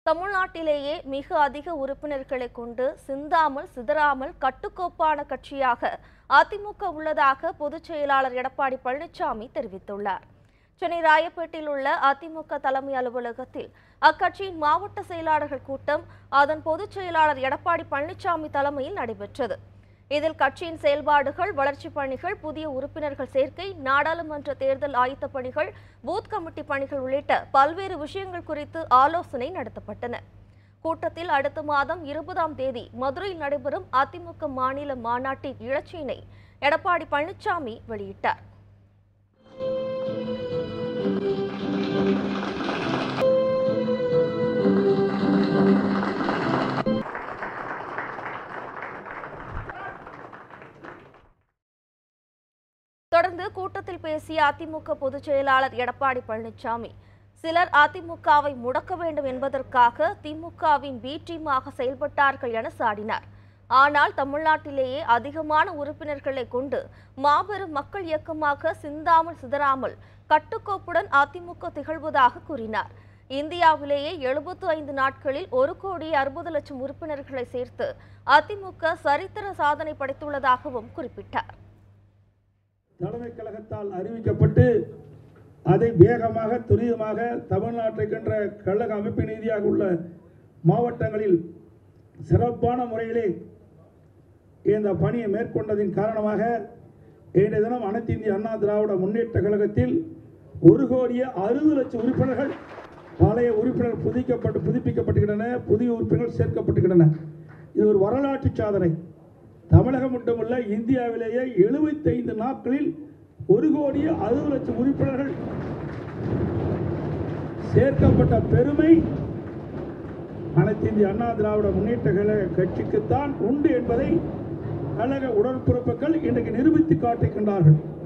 தமிழ்நாட்டிலேயே மிக அதிக உறுப்பினர்களை கொண்டு சிந்தாமல் சிதறாமல் கட்டுக்கோப்பான கட்சியாக அதிமுக உள்ளதாக பொதுச் செயலாளர் எடப்பாடி பழனிசாமி தெரிவித்துள்ளார் சென்னை ராயப்பேட்டையில் உள்ள அதிமுக தலைமை அலுவலகத்தில் அக்கட்சியின் மாவட்ட செயலாளர்கள் கூட்டம் அதன் பொதுச் செயலாளர் எடப்பாடி பழனிசாமி தலைமையில் நடைபெற்றது இதில் கட்சியின் செயல்பாடுகள் வளர்ச்சிப் பணிகள் புதிய உறுப்பினர்கள் சேர்க்கை நாடாளுமன்ற தேர்தல் ஆயத்த பணிகள் பூத் கமிட்டி பணிகள் உள்ளிட்ட பல்வேறு விஷயங்கள் குறித்து ஆலோசனை நடத்தப்பட்டன கூட்டத்தில் அடுத்த மாதம் இருபதாம் தேதி மதுரையில் நடைபெறும் அதிமுக மாநில மாநாட்டின் இலச்சினை எடப்பாடி பழனிசாமி வெளியிட்டார் தொடர்ந்து கூட்டத்தில் பேசிய அதிமுக பொதுச் செயலாளர் எடப்பாடி பழனிசாமி சிலர் அதிமுகவை முடக்க வேண்டும் என்பதற்காக திமுகவின் பி டீமாக செயல்பட்டார்கள் என சாடினார் ஆனால் தமிழ்நாட்டிலேயே அதிகமான உறுப்பினர்களை கொண்டு மாபெரும் மக்கள் இயக்கமாக சிந்தாமல் சிதறாமல் கட்டுக்கோப்புடன் அதிமுக திகழ்வதாக கூறினார் இந்தியாவிலேயே எழுபத்து ஐந்து நாட்களில் ஒரு கோடி அறுபது லட்சம் உறுப்பினர்களை சேர்த்து அதிமுக சரித்திர சாதனை படைத்துள்ளதாகவும் குறிப்பிட்டார் தலைமை கழகத்தால் அறிவிக்கப்பட்டு அதை வேகமாக துரிதமாக தமிழ்நாட்டுக்கென்ற கழக அமைப்பு ரீதியாக உள்ள மாவட்டங்களில் சிறப்பான முறையிலே இந்த பணியை மேற்கொண்டதின் காரணமாக இன்றைய தினம் அனைத்து இந்திய அண்ணா திராவிட முன்னேற்ற கழகத்தில் ஒரு கோடியே அறுபது லட்சம் உறுப்பினர்கள் பழைய உறுப்பினர்கள் புதுப்பிக்கப்பட்டு புதுப்பிக்கப்பட்டுகின்றன புதிய உறுப்பினர்கள் சேர்க்கப்பட்டுகின்றன இது ஒரு வரலாற்று சாதனை தமிழகம் மட்டுமல்ல இந்தியாவிலேயே 75 நாட்களில் ஒரு கோடியே அறுபது லட்சம் உறுப்பினர்கள் சேர்க்கப்பட்ட பெருமை அனைத்து இந்திய அண்ணா திராவிட முன்னேற்ற கழக கட்சிக்குத்தான் உண்டு என்பதை கழக உடன்பிறப்புகள் இன்றைக்கு நிரூபித்து காட்டுகின்றார்கள்